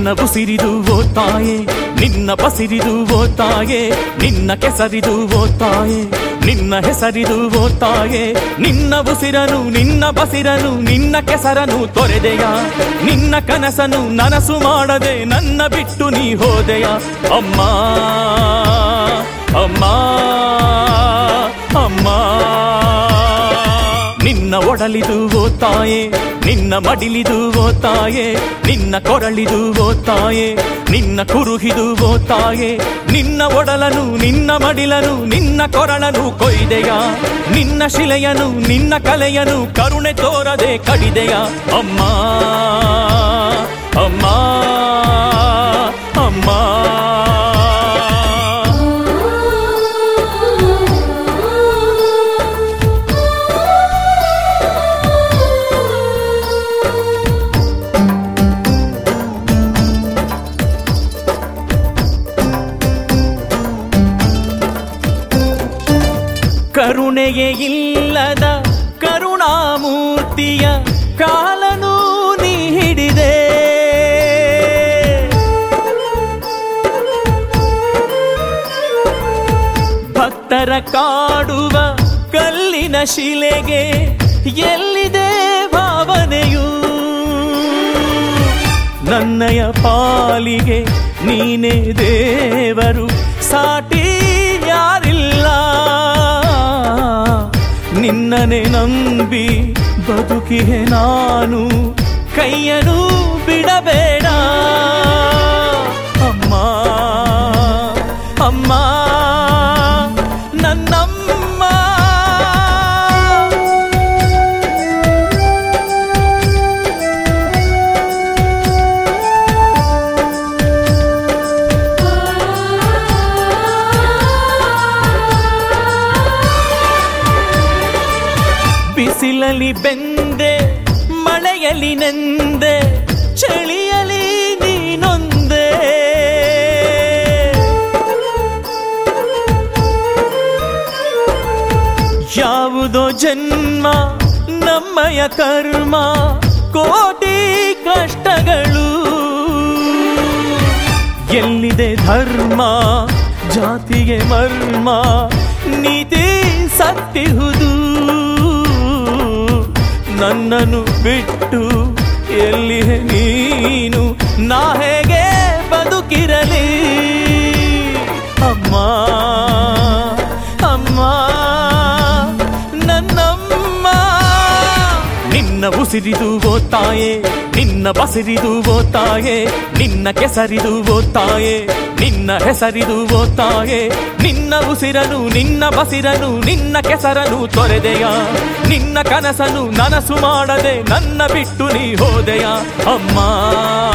ನಿನ್ನ ಉಸಿರಿದು ಓ ತಾಯೆ ನಿನ್ನ ಬಸಿರಿದು ಓ ತಾಯೆ ನಿನ್ನ ಕೆಸರಿದು ಓ ತಾಯೆ ನಿನ್ನ ಹೆಸರಿದು ಓ ತಾಯೆ ನಿನ್ನ ಉಸಿರನು ನಿನ್ನ ಬಸಿರನು ನಿನ್ನ ಕೆಸರನು ತೊರೆದೆಯ ನಿನ್ನ ಕನಸನು ನನಸು ಮಾಡದೆ ನನ್ನ ಬಿಟ್ಟು ನೀ ಹೋದೆಯ ಅಮ್ಮ ಅಮ್ಮ ಅಮ್ಮ ನಿನ್ನ ಒಡಲಿದು ಓ ತಾಯೆ ನಿನ್ನ ಮಡಿಲಿದು ಓ ತಾಯೆ ನಿನ್ನ ಕೊರಳಿದು ಓ ತಾಯೆ ನಿನ್ನ ಕುರುಹಿದು ಓ ತಾಯೆ ನಿನ್ನ ಒಡಲನು ನಿನ್ನ ಮಡಿಲನು ನಿನ್ನ ಕೊರಳನು ಕೊಯ್ದೆಯ ನಿನ್ನ ಶಿಲೆಯನು ನಿನ್ನ ಕಲೆಯನು ಕರುಣೆ ತೋರದೆ ಕಡಿದೆಯ ಅಮ್ಮ ಅಮ್ಮ ಅಮ್ಮ ಕರುಣೆಯೇ ಇಲ್ಲದ ಕರುಣಾಮೂರ್ತಿಯ ಕಾಲನು ನೀ ಹಿಡಿದೆ ಭಕ್ತರ ಕಾಡುವ ಕಲ್ಲಿನ ಶಿಲೆಗೆ ಎಲ್ಲಿದೆ ಭಾವನೆಯು ನನ್ನಯ ಪಾಲಿಗೆ ನೀನೇ ದೇವರು ಸಾಟಿ ಯಾರಿಲ್ಲ ನಿನ್ನನೆ ನಂಬಿ ಬದುಕಿಗೆ ನಾನು ಕೈಯನು ಬಿಡಬೇಡ ಅಮ್ಮ ಅಮ್ಮ ನನ್ನಮ್ಮ ಬಿಸಿಲಲಿ ಬೆಂದೆ ಮಳೆಯಲಿ ನೆಂದೆ ಚಳಿಯಲಿ ನೀನೊಂದೆ ಯಾವುದೋ ಜನ್ಮ ನಮ್ಮಯ ಕರ್ಮ ಕೋಟಿ ಕಷ್ಟಗಳು ಎಲ್ಲಿದೆ ಧರ್ಮ ಜಾತಿಗೆ ಮರ್ಮ ನೀತಿ ಸತ್ತಿಹುದು ನನ್ನನ್ನು ಬಿಟ್ಟು ಎಲ್ಲಿದೆ ನೀನು ನಾ ಹೇಗೆ ಬದುಕಿರಲಿ ಅಮ್ಮ ಅಮ್ಮ ನನ್ನಮ್ಮ ನಿನ್ನ ಉಸಿರಿದು ಓ ತಾಯೆ ನಿನ್ನ ಬಸಿರಿದು ಓ ತಾಯೆ ನಿನ್ನ ಕೆಸರಿದು ಓ ತಾಯೆ ನಿನ್ನ ಹೆಸರಿದು ಓ ತಾಯೆ ನಿನ್ನ ಉಸಿರನು ನಿನ್ನ ಬಸಿರನು ನಿನ್ನ ಕೆಸರನು ತೊರೆದೆಯ ನಿನ್ನ ಕನಸನು ನನಸು ಮಾಡದೆ ನನ್ನ ಬಿಟ್ಟು ನೀ ಹೋದೆಯ ಅಮ್ಮ